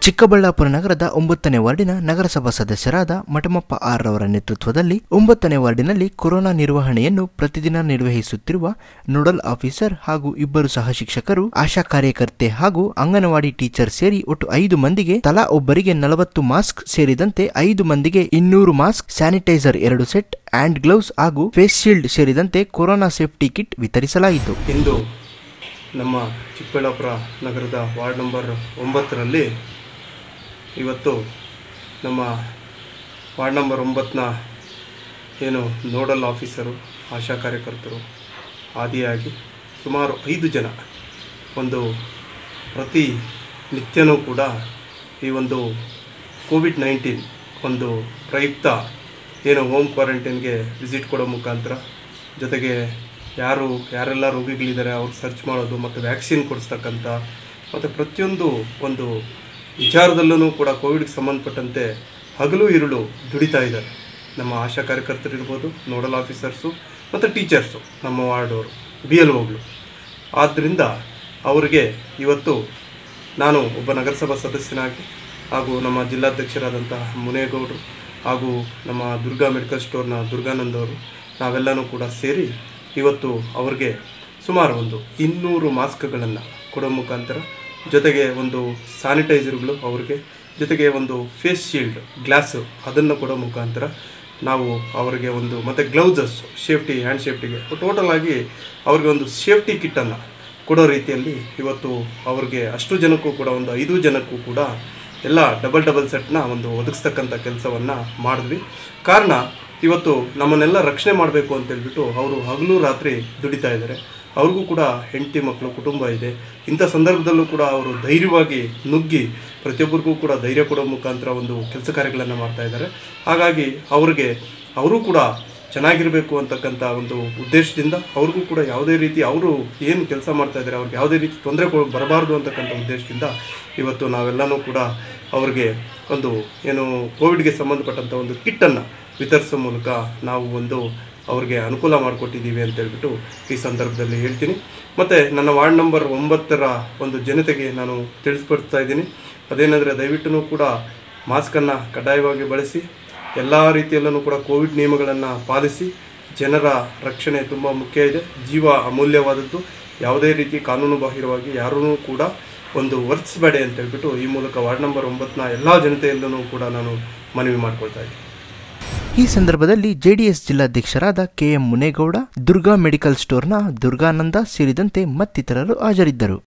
ಚಿಕ್ಕಬಳ್ಳಾಪುರ ನಗರದ ಒಂಬತ್ತನೇ ವಾರ್ಡಿನ ನಗರಸಭಾ ಸದಸ್ಯರಾದ ಮಠಮಪ್ಪ ಆರ್ ರವರ ನೇತೃತ್ವದಲ್ಲಿ ಒಂಬತ್ತನೇ ವಾರ್ಡಿನಲ್ಲಿ ಕೊರೋನಾ ನಿರ್ವಹಣೆಯನ್ನು ಪ್ರತಿದಿನ ನಿರ್ವಹಿಸುತ್ತಿರುವ ನೋಡಲ್ ಆಫೀಸರ್ ಹಾಗೂ ಇಬ್ಬರು ಸಹ ಶಿಕ್ಷಕರು ಆಶಾ ಕಾರ್ಯಕರ್ತೆ ಹಾಗೂ ಅಂಗನವಾಡಿ ಟೀಚರ್ ಸೇರಿ ಒಟ್ಟು ಐದು ಮಂದಿಗೆ ತಲಾ ಒಬ್ಬರಿಗೆ ನಲವತ್ತು ಮಾಸ್ಕ್ ಸೇರಿದಂತೆ ಐದು ಮಂದಿಗೆ ಇನ್ನೂರು ಮಾಸ್ಕ್ ಸ್ಯಾನಿಟೈಸರ್ ಎರಡು ಸೆಟ್ ಹ್ಯಾಂಡ್ ಗ್ಲೌಸ್ ಹಾಗೂ ಫೇಸ್ ಶೀಲ್ಡ್ ಸೇರಿದಂತೆ ಕೊರೋನಾ ಸೇಫ್ಟಿ ಕಿಟ್ ವಿತರಿಸಲಾಯಿತು ಇಂದು ನಮ್ಮ ಚಿಕ್ಕಬಳ್ಳಾಪುರ ನಗರದ ವಾರ್ಡ್ ನಂಬರ್ ಒಂಬತ್ತರಲ್ಲಿ ಇವತ್ತು ನಮ್ಮ ವಾರ್ಡ್ ನಂಬರ್ ಒಂಬತ್ತನ ಏನು ನೋಡಲ್ ಆಫೀಸರು ಆಶಾ ಕಾರ್ಯಕರ್ತರು ಆದಿಯಾಗಿ ಸುಮಾರು ಐದು ಜನ ಒಂದು ಪ್ರತಿ ನಿತ್ಯನೂ ಕೂಡ ಈ ಒಂದು ಕೋವಿಡ್ ನೈನ್ಟೀನ್ ಒಂದು ಪ್ರಯುಕ್ತ ಏನು ಹೋಮ್ ಕ್ವಾರಂಟೈನ್ಗೆ ವಿಸಿಟ್ ಕೊಡೋ ಮುಖಾಂತರ ಜೊತೆಗೆ ಯಾರು ಯಾರೆಲ್ಲ ರೋಗಿಗಳಿದ್ದಾರೆ ಅವ್ರು ಸರ್ಚ್ ಮಾಡೋದು ಮತ್ತು ವ್ಯಾಕ್ಸಿನ್ ಕೊಡಿಸ್ತಕ್ಕಂಥ ಮತ್ತು ಪ್ರತಿಯೊಂದು ಒಂದು ವಿಚಾರದಲ್ಲೂ ಕೂಡ ಕೋವಿಡ್ಗೆ ಸಂಬಂಧಪಟ್ಟಂತೆ ಹಗಲು ಇರುಳು ದುಡಿತಾ ಇದ್ದಾರೆ ನಮ್ಮ ಆಶಾ ಕಾರ್ಯಕರ್ತರಿರ್ಬೋದು ನೋಡಲ್ ಆಫೀಸರ್ಸು ಮತ್ತು ಟೀಚರ್ಸು ನಮ್ಮ ವಾರ್ಡವರು ಬಿ ಎಲ್ ಓಗಳು ಆದ್ದರಿಂದ ಅವರಿಗೆ ಇವತ್ತು ನಾನು ಒಬ್ಬ ನಗರಸಭಾ ಸದಸ್ಯನಾಗಿ ಹಾಗೂ ನಮ್ಮ ಜಿಲ್ಲಾಧ್ಯಕ್ಷರಾದಂತಹ ಮುನೇಗೌಡರು ಹಾಗೂ ನಮ್ಮ ದುರ್ಗಾ ಮೆಡಿಕಲ್ ಸ್ಟೋರ್ನ ದುರ್ಗಾನಂದ್ ಅವರು ನಾವೆಲ್ಲನೂ ಕೂಡ ಸೇರಿ ಇವತ್ತು ಅವ್ರಿಗೆ ಸುಮಾರು ಒಂದು ಇನ್ನೂರು ಮಾಸ್ಕ್ಗಳನ್ನು ಕೊಡೋ ಮುಖಾಂತರ ಜೊತೆಗೆ ಒಂದು ಸ್ಯಾನಿಟೈಸರ್ಗಳು ಅವ್ರಿಗೆ ಜೊತೆಗೆ ಒಂದು ಫೇಸ್ ಶೀಲ್ಡ್ ಗ್ಲಾಸು ಅದನ್ನು ಕೊಡೋ ಮುಖಾಂತರ ನಾವು ಅವರಿಗೆ ಒಂದು ಮತ್ತು ಗ್ಲೌಸಸ್ ಸೇಫ್ಟಿ ಹ್ಯಾಂಡ್ ಸೇಫ್ಟಿಗೆ ಟೋಟಲ್ ಆಗಿ ಅವ್ರಿಗೆ ಒಂದು ಸೇಫ್ಟಿ ಕಿಟ್ಟನ್ನು ಕೊಡೋ ರೀತಿಯಲ್ಲಿ ಇವತ್ತು ಅವ್ರಿಗೆ ಅಷ್ಟು ಜನಕ್ಕೂ ಕೂಡ ಒಂದು ಐದು ಜನಕ್ಕೂ ಕೂಡ ಎಲ್ಲ ಡಬಲ್ ಡಬಲ್ ಸೆಟ್ನ ಒಂದು ಒದಗಿಸ್ತಕ್ಕಂಥ ಕೆಲಸವನ್ನು ಮಾಡಿದ್ವಿ ಕಾರಣ ಇವತ್ತು ನಮ್ಮನ್ನೆಲ್ಲ ರಕ್ಷಣೆ ಮಾಡಬೇಕು ಅಂತ ಹೇಳ್ಬಿಟ್ಟು ಅವರು ಹಗಲು ರಾತ್ರಿ ದುಡಿತಾ ಇದ್ದಾರೆ ಅವ್ರಿಗೂ ಕೂಡ ಹೆಂಡತಿ ಮಕ್ಕಳು ಕುಟುಂಬ ಇದೆ ಇಂಥ ಸಂದರ್ಭದಲ್ಲೂ ಕೂಡ ಅವರು ಧೈರ್ಯವಾಗಿ ನುಗ್ಗಿ ಪ್ರತಿಯೊಬ್ಬರಿಗೂ ಕೂಡ ಧೈರ್ಯ ಕೊಡೋ ಮುಖಾಂತರ ಒಂದು ಕೆಲಸ ಕಾರ್ಯಗಳನ್ನು ಮಾಡ್ತಾ ಇದ್ದಾರೆ ಹಾಗಾಗಿ ಅವ್ರಿಗೆ ಅವರು ಕೂಡ ಚೆನ್ನಾಗಿರಬೇಕು ಅಂತಕ್ಕಂಥ ಒಂದು ಉದ್ದೇಶದಿಂದ ಅವ್ರಿಗೂ ಕೂಡ ಯಾವುದೇ ರೀತಿ ಅವರು ಏನು ಕೆಲಸ ಮಾಡ್ತಾ ಇದ್ದಾರೆ ಅವ್ರಿಗೆ ಯಾವುದೇ ರೀತಿ ತೊಂದರೆ ಕೊ ಬರಬಾರ್ದು ಅಂತಕ್ಕಂಥ ಉದ್ದೇಶದಿಂದ ಇವತ್ತು ನಾವೆಲ್ಲನೂ ಕೂಡ ಅವ್ರಿಗೆ ಒಂದು ಏನು ಕೋವಿಡ್ಗೆ ಸಂಬಂಧಪಟ್ಟಂಥ ಒಂದು ಕಿಟ್ಟನ್ನು ವಿತರಿಸೋ ಮೂಲಕ ನಾವು ಒಂದು ಅವ್ರಿಗೆ ಅನುಕೂಲ ಮಾಡಿಕೊಟ್ಟಿದ್ದೀವಿ ಅಂತ ಹೇಳ್ಬಿಟ್ಟು ಈ ಸಂದರ್ಭದಲ್ಲಿ ಹೇಳ್ತೀನಿ ಮತ್ತು ನನ್ನ ವಾರ್ಡ್ ನಂಬರ್ ಒಂಬತ್ತರ ಒಂದು ಜನತೆಗೆ ನಾನು ತಿಳಿಸ್ಪಡ್ತಾ ಇದ್ದೀನಿ ಅದೇನೆಂದರೆ ದಯವಿಟ್ಟು ಕೂಡ ಮಾಸ್ಕನ್ನು ಕಡ್ಡಾಯವಾಗಿ ಬಳಸಿ ಎಲ್ಲ ರೀತಿಯಲ್ಲೂ ಕೂಡ ಕೋವಿಡ್ ನಿಯಮಗಳನ್ನು ಪಾಲಿಸಿ ಜನರ ರಕ್ಷಣೆ ತುಂಬ ಮುಖ್ಯ ಇದೆ ಜೀವ ಅಮೂಲ್ಯವಾದದ್ದು ಯಾವುದೇ ರೀತಿ ಕಾನೂನು ಬಾಹಿರವಾಗಿ ಯಾರೂ ಕೂಡ ಒಂದು ವರ್ತಿಸಬೇಡಿ ಅಂತ ಹೇಳ್ಬಿಟ್ಟು ಈ ಮೂಲಕ ವಾರ್ಡ್ ನಂಬರ್ ಒಂಬತ್ತನ ಎಲ್ಲ ಜನತೆಯಲ್ಲೂ ಕೂಡ ನಾನು ಮನವಿ ಮಾಡ್ಕೊಳ್ತಾ ಇದ್ದೀನಿ ಈ ಸಂದರ್ಭದಲ್ಲಿ ಜೆಡಿಎಸ್ ಜಿಲ್ಲಾಧ್ಯಕ್ಷರಾದ ಕೆಎಂ ಮುನೇಗೌಡ ದುರ್ಗಾ ಮೆಡಿಕಲ್ ಸ್ಟೋರ್ನ ದುರ್ಗಾನಂದ ಸೇರಿದಂತೆ ಮತ್ತಿತರರು ಹಾಜರಿದ್ದರು